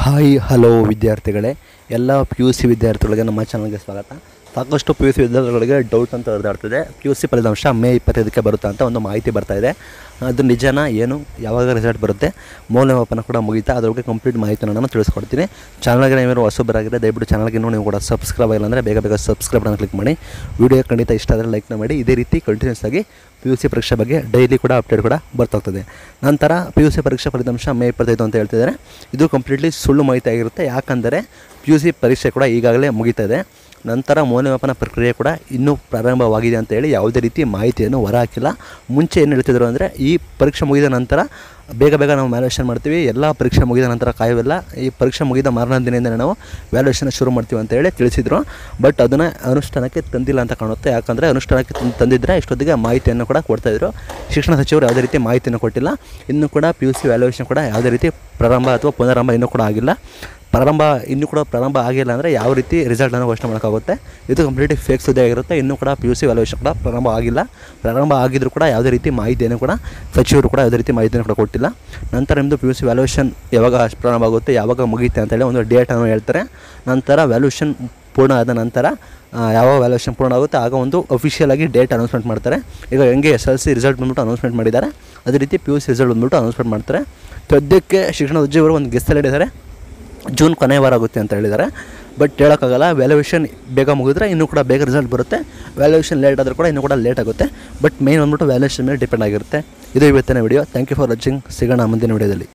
hi hello ವಿದ್ಯಾರ್ಥಿಗಳೇ ಎಲ್ಲ P U C ವಿದ್ಯಾರ್ಥಿಗಳಿಗೆ ನಮ್ಮ ಚಾನಲ್ಗೆ ಸ್ವಾಗತ ಸಾಕಷ್ಟು ಪಿ ಯು ಸಿ ವಿದ್ಯಾರ್ಥಿಗಳಿಗೆ ಡೌಟ್ ಅಂತ ಹರಿದಾಡ್ತಿದೆ ಪಿ ಯು ಸಿ ಫಲಿತಾಂಶ ಮೇ ಇಪ್ಪತ್ತೈದಕ್ಕೆ ಬರುತ್ತೆ ಅಂತ ಒಂದು ಮಾಹಿತಿ ಬರ್ತಾ ಇದೆ ಅದು ನಿಜನ ಏನು ಯಾವಾಗ ರಿಸಲ್ಟ್ ಬರುತ್ತೆ ಮೌಲ್ಯಮಾಪನ ಕೂಡ ಮುಗಿತಾ ಅದ್ರ ಬಗ್ಗೆ ಕಂಪ್ಲೀಟ್ ಮಾಹಿತಿನ ನಾನು ತಿಳಿಸ್ಕೊಡ್ತೀನಿ ಚಾನಲ್ಗೆ ನೀವೇನು ಹೊಸಬರಾಗಿದೆ ದಯವಿಟ್ಟು ಚಾನಲ್ಗೆ ಇನ್ನೂ ನೀವು ಕೂಡ ಸಬ್ಸ್ಕ್ರೈಬ್ ಆಗಿಲ್ಲ ಅಂದರೆ ಬೇಗ ಬೇಗ ಸಬ್ಸ್ಕ್ರೈಬ್ ಕ್ಲಿಕ್ ಮಾಡಿ ವಿಡಿಯೋ ಖಂಡಿತ ಇಷ್ಟ ಆದರೆ ಲೈಕ್ನ ಮಾಡಿ ಇದೇ ರೀತಿ ಕಂಟಿನ್ಯೂಸ್ ಆಗಿ ಪಿ ಯು ಸಿ ಪರೀಕ್ಷೆ ಬಗ್ಗೆ ಡೈಲಿ ಕೂಡ ಅಪ್ಡೇಟ್ ಕೂಡ ಬರ್ತಾಗ್ತದೆ ನಂತರ ಪಿ ಯು ಸಿ ಪರೀಕ್ಷಾ ಫಲಿತಾಂಶ ಮೇ ಇಪ್ಪತ್ತೈದು ಅಂತ ಹೇಳ್ತಿದ್ದಾರೆ ಇದು ಕಂಪ್ಲೀಟ್ಲಿ ಸುಳ್ಳು ಮಾಹಿತಿ ಆಗಿರುತ್ತೆ ಯಾಕಂದರೆ ಪಿ ಯು ಸಿ ಪರೀಕ್ಷೆ ಕೂಡ ಈಗಾಗಲೇ ಮುಗಿತಾ ಇದೆ ನಂತರ ಮೌಲ್ಯಮಾಪನ ಪ್ರಕ್ರಿಯೆ ಕೂಡ ಇನ್ನೂ ಪ್ರಾರಂಭವಾಗಿದೆ ಅಂತ ಹೇಳಿ ಯಾವುದೇ ರೀತಿ ಮಾಹಿತಿಯನ್ನು ಹೊರಹಾಕಿಲ್ಲ ಮುಂಚೆ ಏನು ಹೇಳ್ತಿದ್ರು ಅಂದರೆ ಈ ಪರೀಕ್ಷೆ ಮುಗಿದ ನಂತರ ಬೇಗ ಬೇಗ ನಾವು ವ್ಯಾಲ್ಯೂಷನ್ ಮಾಡ್ತೀವಿ ಎಲ್ಲ ಪರೀಕ್ಷೆ ಮುಗಿದ ನಂತರ ಕಾಯುವಿಲ್ಲ ಈ ಪರೀಕ್ಷೆ ಮುಗಿದ ಮಾರನೇ ದಿನದಿಂದ ನಾವು ವ್ಯಾಲ್ಯೂಷನ್ ಶುರು ಮಾಡ್ತೀವಿ ಅಂತ ಹೇಳಿ ತಿಳಿಸಿದ್ರು ಬಟ್ ಅದನ್ನು ಅನುಷ್ಠಾನಕ್ಕೆ ತಂದಿಲ್ಲ ಅಂತ ಕಾಣುತ್ತೆ ಯಾಕಂದರೆ ಅನುಷ್ಠಾನಕ್ಕೆ ತಂದು ತಂದಿದ್ದರೆ ಇಷ್ಟೊತ್ತಿಗೆ ಮಾಹಿತಿಯನ್ನು ಕೂಡ ಕೊಡ್ತಾಯಿದ್ರು ಶಿಕ್ಷಣ ಸಚಿವರು ಯಾವುದೇ ರೀತಿ ಮಾಹಿತಿಯನ್ನು ಕೊಟ್ಟಿಲ್ಲ ಇನ್ನೂ ಕೂಡ ಪಿ ಯು ಸಿ ವ್ಯಾಲ್ಯೂಯೇಷನ್ ಕೂಡ ಯಾವುದೇ ರೀತಿ ಪ್ರಾರಂಭ ಅಥವಾ ಪುನರಾರಂಭ ಇನ್ನೂ ಕೂಡ ಆಗಿಲ್ಲ ಪ್ರಾರಂಭ ಇನ್ನೂ ಕೂಡ ಪ್ರಾರಂಭ ಆಗಿಲ್ಲ ಅಂದರೆ ಯಾವ ರೀತಿ ರಿಸಲ್ಟನ್ನು ಘೋಷಣೆ ಮಾಡೋಕ್ಕಾಗುತ್ತೆ ಇದು ಕಂಪ್ಲೀಟ್ಲಿ ಫೇಕ್ ಸುದ್ದಿ ಆಗಿರುತ್ತೆ ಇನ್ನೂ ಕೂಡ ಪಿ ಯು ಸಿ ವ್ಯಾಲ್ಯೂಯೇಷನ್ ಕೂಡ ಪ್ರಾರಂಭ ಆಗಿಲ್ಲ ಪ್ರಾರಂಭ ಆಗಿದ್ರೂ ಕೂಡ ಯಾವುದೇ ರೀತಿ ಮಾಹಿತಿಯನ್ನು ಕೂಡ ಸಚಿವರು ಕೂಡ ಯಾವುದೇ ರೀತಿ ಮಾಹಿತಿಯನ್ನು ಕೂಡ ಕೊಟ್ಟಿಲ್ಲ ನಂತರ ನಿಮ್ಮದು ಪಿ ಯು ಸಿ ವ್ಯಾಲ್ಯೂಯೇಷನ್ ಯಾವಾಗ ಪ್ರಾರಂಭ ಆಗುತ್ತೆ ಯಾವಾಗ ಮುಗಿಯುತ್ತೆ ಅಂತೇಳಿ ಒಂದು ಡೇಟನ್ನು ಹೇಳ್ತಾರೆ ನಂತರ ವ್ಯಾಲ್ಯೂಷನ್ ಪೂರ್ಣ ಆದ ನಂತರ ಆ, ಯಾವಾಗ ವ್ಯಾಲ್ಯೂಷನ್ ಪೂರ್ಣ ಆಗುತ್ತೆ ಆಗ ಒಂದು ಅಫಿಷಿಯಲ್ ಆಗಿ ಡೇಟ್ ಅನೌನ್ಸ್ಮೆಂಟ್ ಮಾಡ್ತಾರೆ ಈಗ ಹೆಂಗೆ ಎಸ್ ಎಲ್ ಸಿ ರಿಸಲ್ಟ್ ಬಂದ್ಬಿಟ್ಟು ಅನೌನ್ಸ್ಮೆಂಟ್ ಮಾಡಿದ್ದಾರೆ ಅದೇ ರೀತಿ ಪಿ ಯು ಸಿ ರಿಸಲ್ಟ್ ಬಂದ್ಬಿಟ್ಟು ಅನೌನ್ಸ್ಮೆಂಟ್ ಮಾಡ್ತಾರೆ ಸದ್ಯಕ್ಕೆ ಶಿಕ್ಷಣ ಸಚಿವರು ಒಂದು ಗೆಸ್ಸಲ್ಲಿ ಹೇಳಿದ್ದಾರೆ ಜೂನ್ ಕೊನೆಯ ವಾರ ಆಗುತ್ತೆ ಅಂತ ಹೇಳಿದ್ದಾರೆ ಬಟ್ ಹೇಳೋಕ್ಕಾಗಲ್ಲ ವ್ಯಾಲ್ಯೂಯೇಷನ್ ಬೇಗ ಮುಗಿದ್ರೆ ಇನ್ನೂ ಕೂಡ ಬೇಗ ರಿಸಲ್ಟ್ ಬರುತ್ತೆ ವ್ಯಾಲ್ಯೂಯೇಷನ್ ಲೇಟ್ ಆದರೂ ಕೂಡ ಇನ್ನೂ ಕೂಡ ಲೇಟ್ ಆಗುತ್ತೆ ಬಟ್ ಮೇನ್ ಬಂದ್ಬಿಟ್ಟು ವ್ಯಾಲ್ಯೂಯೇಷನ್ ಮೇಲೆ ಡಿಪೆಂಡ್ ಆಗಿರುತ್ತೆ ಇದು ಇವತ್ತಿನ video thank you for watching ಸಿಗೋಣ ಮುಂದಿನ ವಿಡಿಯೋದಲ್ಲಿ